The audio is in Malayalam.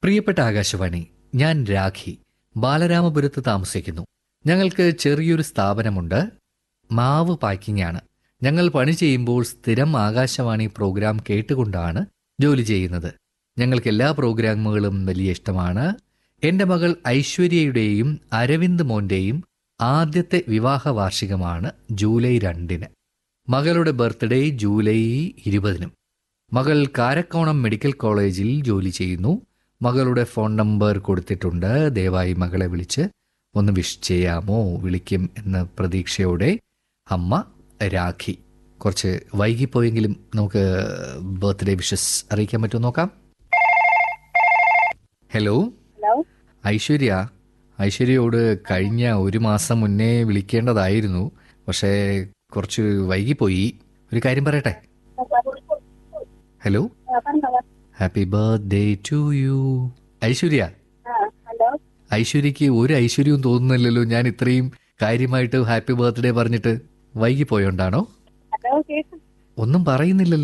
പ്രിയപ്പെട്ട ആകാശവാണി ഞാൻ രാഖി ബാലരാമപുരത്ത് താമസിക്കുന്നു ഞങ്ങൾക്ക് ചെറിയൊരു സ്ഥാപനമുണ്ട് മാവ് പാക്കിംഗ് ആണ് ഞങ്ങൾ പണി ചെയ്യുമ്പോൾ സ്ഥിരം ആകാശവാണി പ്രോഗ്രാം കേട്ടുകൊണ്ടാണ് ജോലി ചെയ്യുന്നത് ഞങ്ങൾക്ക് എല്ലാ പ്രോഗ്രാമുകളും വലിയ ഇഷ്ടമാണ് എൻ്റെ മകൾ ഐശ്വര്യയുടെയും അരവിന്ദ് മോൻ്റെയും ആദ്യത്തെ വിവാഹ വാർഷികമാണ് ജൂലൈ രണ്ടിന് മകളുടെ ബർത്ത്ഡേ ജൂലൈ ഇരുപതിനും മകൾ കാരക്കോണം മെഡിക്കൽ കോളേജിൽ ജോലി ചെയ്യുന്നു മകളുടെ ഫോൺ നമ്പർ കൊടുത്തിട്ടുണ്ട് ദയവായി മകളെ വിളിച്ച് ഒന്ന് വിഷ് ചെയ്യാമോ വിളിക്കും എന്ന പ്രതീക്ഷയോടെ അമ്മ രാഖി കുറച്ച് വൈകിപ്പോയെങ്കിലും നമുക്ക് ബർത്ത്ഡേ വിഷസ് അറിയിക്കാൻ പറ്റുമോ നോക്കാം ഹലോ ഹലോ ഐശ്വര്യ ഐശ്വര്യയോട് കഴിഞ്ഞ ഒരു മാസം മുന്നേ വിളിക്കേണ്ടതായിരുന്നു പക്ഷേ കുറച്ച് വൈകിപ്പോയി ഒരു കാര്യം പറയട്ടെ ഹലോ പറഞ്ഞോ happy birthday to you Aishwarya ആ ഹലോ ഐശ്വര്യക്ക് ഒരു ഐശ്വര്യവും തോന്നുന്നില്ലല്ലോ ഞാൻ ഇത്രയും കാര്യമായിട്ട് ഹാപ്പി ബർത്ത്ഡേ പറഞ്ഞിട്ട് വൈകിപ്പോയോണ്ടാണോ ഹലോ കേൾക്കും ഒന്നും പറയുന്നില്ലല്ലോ